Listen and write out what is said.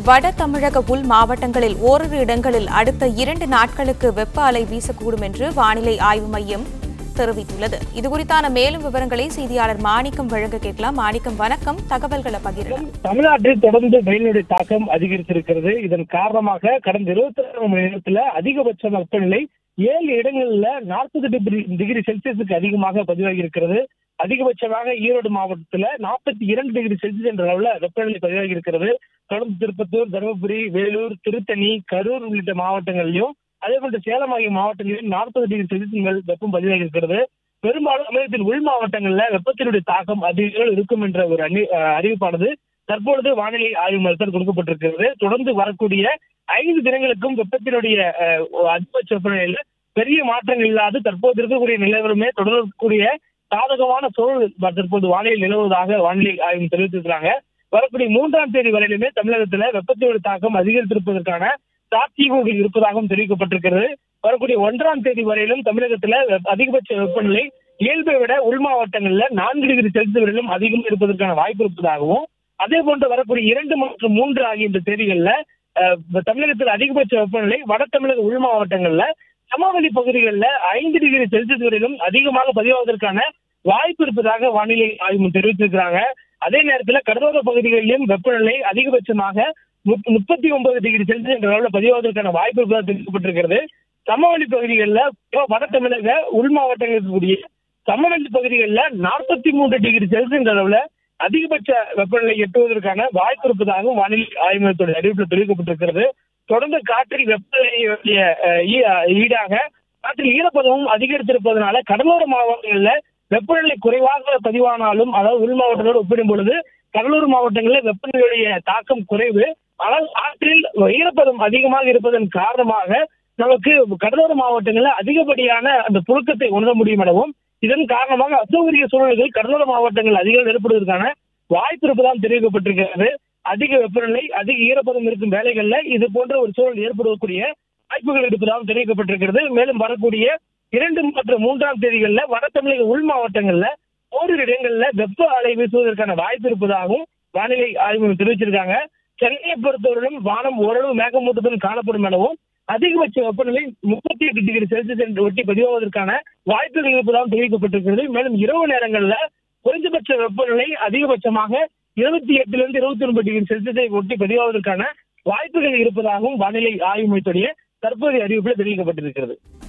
வட தமிழக உள் மாவட்டங்களில் ஓரிரு இடங்களில் அடுத்த இரண்டு நாட்களுக்கு வெப்ப அலை வீசக்கூடும் என்று வானிலை ஆய்வு மையம் தெரிவித்துள்ளது இதுகுறித்தான மேலும் விவரங்களை செய்தியாளர் மாணிக்கம் வழங்க கேட்கலாம் மாணிக்கம் வணக்கம் தகவல்களை பகிரலாம் தமிழ்நாட்டில் தொடர்ந்து வெயிலுடைய தாக்கம் அதிகரித்திருக்கிறது இதன் காரணமாக கடந்த இருபத்தி ஆறு மணி நேரத்துல அதிகபட்ச வெப்பநிலை ஏழு இடங்கள்ல நாற்பது டிகிரி டிகிரி செல்சியஸுக்கு அதிகமாக பதிவாகி இருக்கிறது அதிகபட்சமாக ஈரோடு மாவட்டத்துல நாற்பத்தி இரண்டு டிகிரி செல்சியஸ் என்ற அளவுல வெப்பநிலை பதிவாகி இருக்கிறது தொடர்ந்து திருப்பத்தூர் தருமபுரி வேலூர் திருத்தணி கரூர் உள்ளிட்ட மாவட்டங்களிலும் அதே போன்று சேலம் ஆகிய மாவட்டங்களிலும் நாற்பது டிகிரி செல்சியஸ் மேல் வெப்பம் பதிவாகி இருக்கிறது பெரும்பாலும் தமிழகத்தின் உள் மாவட்டங்கள்ல வெப்பத்தினுடைய தாக்கம் அதிக இருக்கும் என்ற ஒரு அணி- அஹ் அறிவிப்பானது தற்பொழுது வானிலை ஆய்வு மையத்தால் கொடுக்கப்பட்டிருக்கிறது தொடர்ந்து வரக்கூடிய ஐந்து தினங்களுக்கும் வெப்பத்தினுடைய அஹ், அதிகபட்ச வெப்பநிலையில பெரிய மாற்றங்கள் இல்லாது தற்போது இருக்கக்கூடிய நிலவரமே தொடரக்கூடிய சாதகமான சூழல் தற்போது வானிலை நிலவுவதாக வானிலை ஆய்வு தெரிவித்திருக்கிறாங்க வரக்கூடிய மூன்றாம் தேதி வரையிலுமே தமிழகத்துல வெப்பத்தினுடைய தாக்கம் அதிகரித்திருப்பதற்கான சாத்தியக்கூறுகள் இருப்பதாகவும் தெரிவிக்கப்பட்டிருக்கிறது வரக்கூடிய ஒன்றாம் தேதி வரையிலும் தமிழகத்துல வெப்ப- அதிகபட்ச வெப்பநிலை இயல்பை விட உள் மாவட்டங்கள்ல நான்கு டிகிரி செல்சியஸ் வரையிலும் அதிகம் இருப்பதற்கான வாய்ப்பு இருப்பதாகவும் அதே போன்று வரக்கூடிய இரண்டு மற்றும் மூன்று ஆகிய இந்த தேதிகள்ல அஹ், தமிழகத்தில் அதிகபட்ச வெப்பநிலை வட தமிழக உள் மாவட்டங்கள்ல சமவெளி பகுதிகளில் ஐந்து டிகிரி செல்சியஸ் வரையிலும் அதிகமாக பதிவாவதற்கான வாய்ப்பு இருப்பதாக வானிலை ஆய்வு தெரிவித்திருக்கிறாங்க அதே நேரத்தில் கடலோர பகுதிகளிலும் வெப்பநிலை அதிகபட்சமாக முப்- முப்பத்தி ஒன்பது டிகிரி செல்சியஸ் என்ற அளவில் பதிவாவதற்கான வாய்ப்பு இருப்பதாக தெரிவிக்கப்பட்டிருக்கிறது சமவெளி பகுதிகளில் வட தமிழக உள் மாவட்டங்களில் இருக்கக்கூடிய சமவெளி பகுதிகளில் நாற்பத்தி மூன்று டிகிரி செல்சியஸ் என்ற அளவில் அதிகபட்ச வெப்பநிலை எட்டுவதற்கான வாய்ப்பு இருப்பதாகவும் வானிலை ஆய்வு மையத்துடைய அறிவிப்பில் தெரிவிக்கப்பட்டிருக்கிறது தொடர்ந்து காற்றில் வெப்பநிலையுடைய அஹ், ஈ- ஈடாக காற்றில் ஈரப்பதமும் அதிகரித்திருப்பதனால கடலோர மாவட்டங்கள்ல வெப்பநிலை குறைவாக பதிவானாலும் அதாவது உள் மாவட்டங்களோடு ஒப்பிடும் பொழுது கடலூர் மாவட்டங்களில் வெப்பநிலையுடைய தாக்கம் குறைவு ஆனால் காற்றில் ஈரப்பதம் அதிகமாக இருப்பதன் காரணமாக நமக்கு கடலோர மாவட்டங்களில் அதிகப்படியான அந்த புழுக்கத்தை உணர முடியும் எனவும் இதன் காரணமாக அசௌகரிய சூழல்கள் கடலோர மாவட்டங்கள் அதிகம் ஏற்படுவதற்கான வாய்ப்பு இருப்பதால் தெரிவிக்கப்பட்டிருக்கிறது அதிக வெப்பநிலை அதிக ஈரப்பதம் இருக்கும் வேலைகள்ல இது போன்ற ஒரு சூழல் ஏற்படக்கூடிய வாய்ப்புகள் இருப்பதாகவும் தெரிவிக்கப்பட்டிருக்கிறது மேலும் வரக்கூடிய இரண்டு மற்றும் மூன்றாம் தேதிகள்ல வட தமிழக உள் மாவட்டங்கள்ல ஓரிரு இடங்கள்ல வெப்ப அலை வீசுவதற்கான வாய்ப்பு இருப்பதாகவும் வானிலை ஆய்வு மையம் தெரிவிச்சிருக்காங்க சென்னையை பொறுத்தவரையிலும் வானம் ஓரளவு மேகமூட்டத்துடன் காணப்படும் எனவும் அதிகபட்ச வெப்பநிலை முப்பத்தி எட்டு டிகிரி செல்சியஸ் என்று ஒட்டி பதிவாவதற்கான வாய்ப்புகள் இருப்பதாகவும் தெரிவிக்கப்பட்டிருக்கிறது மேலும் இரவு நேரங்கள்ல குறைந்தபட்ச வெப்பநிலை அதிகபட்சமாக இருபத்தி எட்டுல இருந்து இருபத்தி ஒன்பது டிகிரி செல்சியஸை ஒட்டி பதிவாவதற்கான வாய்ப்புகள் இருப்பதாகவும் வானிலை ஆய்வு மையத்துடைய தற்போதைய அறிவிப்பில் தெரிவிக்கப்பட்டிருக்கிறது